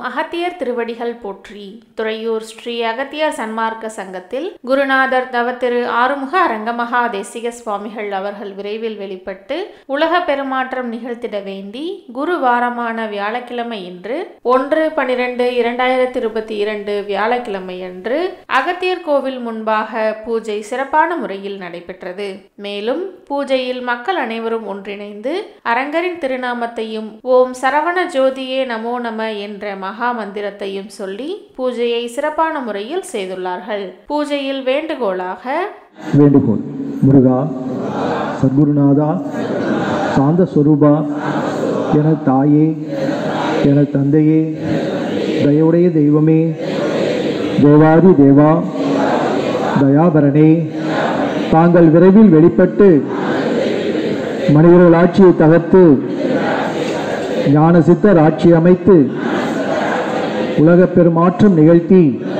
அகத்தியர் திருவடிகள் போற்றி துறையூர் ஸ்ரீ அகத்தியர் சன்மார்க்க சங்கத்தில் குருநாதர் தவத்திரு ஆறுமுக அரங்கமகா தேசிக சுவாமிகள் அவர்கள் விரைவில் வெளிப்பட்டு உலக பெருமாற்றம் நிகழ்த்திட வேண்டி குரு வாரமான வியாழக்கிழமை இன்று ஒன்று பனிரெண்டு இரண்டாயிரத்தி இருபத்தி இரண்டு வியாழக்கிழமை அன்று அகத்தியர் கோவில் முன்பாக பூஜை சிறப்பான முறையில் நடைபெற்றது மேலும் பூஜையில் மக்கள் அனைவரும் ஒன்றிணைந்து அரங்கரின் திருநாமத்தையும் ஓம் சரவண ஜோதியே நமோ நம என்ற மகா மந்திரத்தையும் சொல்லி பூஜையை சிறப்பான முறையில் செய்துள்ளார்கள் பூஜையில் வேண்டுகோளாக வேண்டுகோள் முருகா சத்குருநாதா சாந்த ஸ்வரூபா எனது தாயே எனது தந்தையே தயவுடைய தெய்வமே தேவாதி தேவா தயாபரணே தாங்கள் விரைவில் வெளிப்பட்டு மனிதர்கள் ஆட்சியை தகர்த்து ஞான சித்தர் ஆட்சி அமைத்து உலகப் பெருமாற்றம் நிகழ்த்தி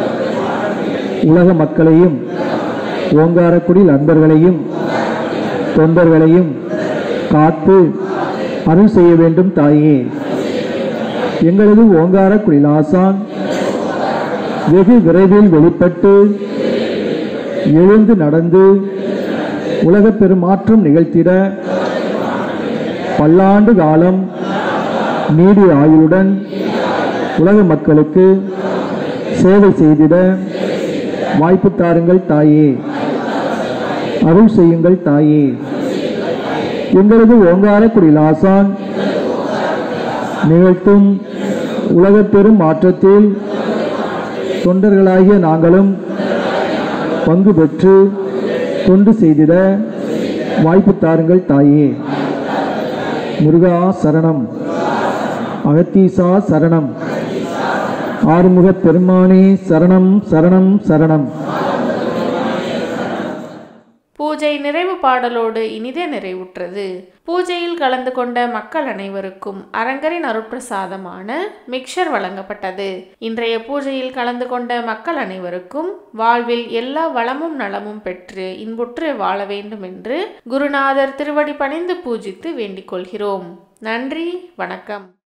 உலக மக்களையும் ஓங்காரக்குடி நண்பர்களையும் தொண்டர்களையும் காத்து அருள் செய்ய வேண்டும் தாயே எங்களது ஓங்காரக்குடி ஆசான் வெகு விரைவில் வெளிப்பட்டு எழுந்து நடந்து உலகப் பெருமாற்றம் நிகழ்த்திட பல்லாண்டு காலம் நீடிய ஆயுளுடன் உலக மக்களுக்கு சேவை செய்திட வாய்ப்பு தாருங்கள் தாயே அருள் செய்யுங்கள் தாயே எங்களது ஓங்காரக்குடி ஆசான் நிகழ்த்தும் உலகப் பெரும் மாற்றத்தில் தொண்டர்களாகிய நாங்களும் பங்கு பெற்று தொண்டு செய்திட வாய்ப்பு தாருங்கள் தாயே முருகா சரணம் அகத்தீசா சரணம் ஆறுமுக பெருமானே சரணம் சரணம் சரணம் பூஜை நிறைவு பாடலோடு இனிதே நிறைவுற்றது பூஜையில் கலந்து கொண்ட மக்கள் அனைவருக்கும் அரங்கரின் அருட்பிரசாதமான மிக்சர் வழங்கப்பட்டது இன்றைய பூஜையில் கலந்து கொண்ட மக்கள் அனைவருக்கும் வாழ்வில் எல்லா வளமும் நலமும் பெற்று இன்புற்று வாழ வேண்டும் என்று குருநாதர் திருவடி பணிந்து பூஜித்து வேண்டிக் கொள்கிறோம் நன்றி வணக்கம்